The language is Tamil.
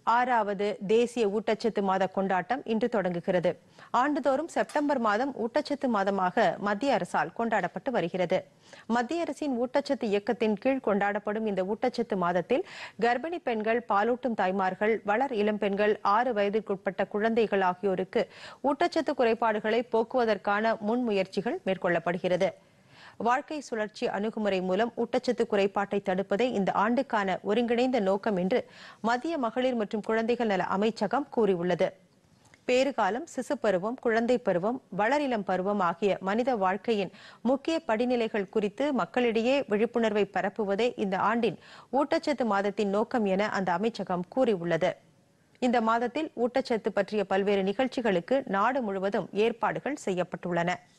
ஆறாவது தேசிய ஊட்டச்சத்து மாத கொண்டாட்டம் இன்று தொடங்குகிறது ஆண்டுதோறும் செப்டம்பர் மாதம் ஊட்டச்சத்து மாதமாக மத்திய அரசால் கொண்டாடப்பட்டு வருகிறது மத்திய அரசின் ஊட்டச்சத்து இயக்கத்தின் கீழ் கொண்டாடப்படும் இந்த ஊட்டச்சத்து மாதத்தில் கர்ப்பிணி பெண்கள் பாலூட்டும் தாய்மார்கள் வளர் இளம் பெண்கள் ஆறு வயதிற்குட்பட்ட குழந்தைகள் ஆகியோருக்கு ஊட்டச்சத்து குறைபாடுகளை போக்குவதற்கான முன்முயற்சிகள் மேற்கொள்ளப்படுகிறது வாழ்க்கை சுழற்சி அணுகுமுறை மூலம் ஊட்டச்சத்து குறைபாட்டை தடுப்பதே இந்த ஆண்டுக்கான ஒருங்கிணைந்த நோக்கம் என்று மத்திய மகளிர் மற்றும் குழந்தைகள் நல அமைச்சகம் கூறியுள்ளது பேறுகாலம் சிசு பருவம் குழந்தை பருவம் வளரிளம் பருவம் ஆகிய மனித வாழ்க்கையின் முக்கிய படிநிலைகள் குறித்து மக்களிடையே விழிப்புணர்வை பரப்புவதே இந்த ஆண்டின் ஊட்டச்சத்து மாதத்தின் நோக்கம் என அந்த அமைச்சகம் கூறியுள்ளது இந்த மாதத்தில் ஊட்டச்சத்து பற்றிய பல்வேறு நிகழ்ச்சிகளுக்கு நாடு முழுவதும் ஏற்பாடுகள் செய்யப்பட்டுள்ளன